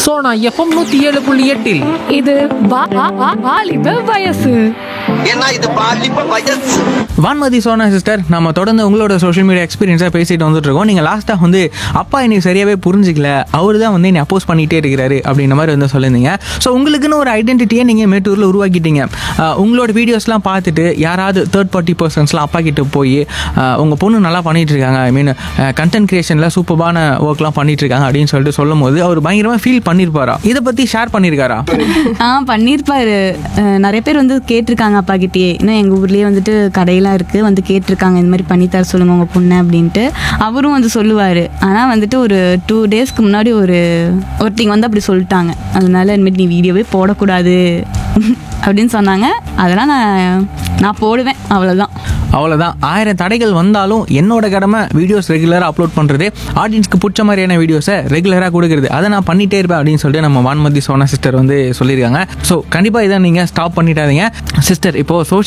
Sona FM நூத்தி ஏழு புள்ளி எட்டில் இது வா- வா- வா- வாலிப வயசு ஏன்னா இது பாலிப்ப வயசு வான்மதி சோனா சிஸ்டர் நம்ம தொடர்ந்து உங்களோட சோஷியல் மீடியா எக்ஸ்பீரியன்ஸாக பேசிட்டு வந்துட்டு இருக்கோம் நீங்கள் லாஸ்ட்டாக வந்து அப்பா என்னை சரியாகவே புரிஞ்சிக்கல அவர் தான் வந்து என்னை அப்போஸ் பண்ணிகிட்டே இருக்கிறாரு அப்படின்ற மாதிரி வந்து சொல்லியிருந்தீங்க ஸோ உங்களுக்குன்னு ஒரு ஐடென்டிட்டியை நீங்கள் மேட்டூரில் உருவாக்கிட்டீங்க அஹ் உங்களோட வீடியோஸ்லாம் பார்த்துட்டு யாராவது தேர்ட் பார்ட்டி பர்சன்ஸ்லாம் அப்பா கிட்ட போய் உங்கள் பொண்ணு நல்லா பண்ணிட்டு இருக்காங்க ஐ மீன் கண்டென்ட் கிரியேஷனில் சூப்பரான ஒர்க்லாம் பண்ணிட்டு இருக்காங்க அப்படின்னு சொல்லிட்டு சொல்லும் போது அவர் பயங்கரமாக ஃபீல் பண்ணியிருப்பாரா இதை பற்றி ஷேர் பண்ணியிருக்காரா ஆ பண்ணியிருப்பாரு அஹ் நிறைய பேர் வந்து கேட்டிருக்காங்க அப்பா கிட்டேயே இன்னும் எங்கள் ஊர்லேயே வந்துட்டு கடையெல்லாம் இருக்குது வந்து கேட்டிருக்காங்க இந்த மாதிரி பண்ணித்தர சொல்லுங்க உங்கள் பொண்ணு அப்படின்ட்டு அவரும் வந்து சொல்லுவார் ஆனால் வந்துட்டு ஒரு டூ டேஸ்க்கு முன்னாடி ஒரு ஒருத்திங்க வந்து அப்படி சொல்லிட்டாங்க அதனால இனிமேல் நீ வீடியோவே போடக்கூடாது அப்படின்னு சொன்னாங்க அதெல்லாம் நான் நான் போடுவேன் அவ்வளோதான் அவ்வளோதான் ஆயிரம் தடைகள் வந்தாலும் என்னோட கடமை வீடியோஸ் ரெகுலராக அப்லோட் பண்ணுறது ஆடியன்ஸ்க்கு பிடிச்ச மாதிரியான வீடியோஸை ரெகுலராக கொடுக்குறது அதை நான் பண்ணிட்டே இருப்பேன் அப்படின்னு சொல்லிட்டு நம்ம வான்மதி சோனா சிஸ்டர் வந்து சொல்லியிருக்காங்க ஸோ கண்டிப்பாக இதை நீங்கள் ஸ்டாப் பண்ணிட்டாதீங்க சிஸ்டர் இப்போ சோஷியல்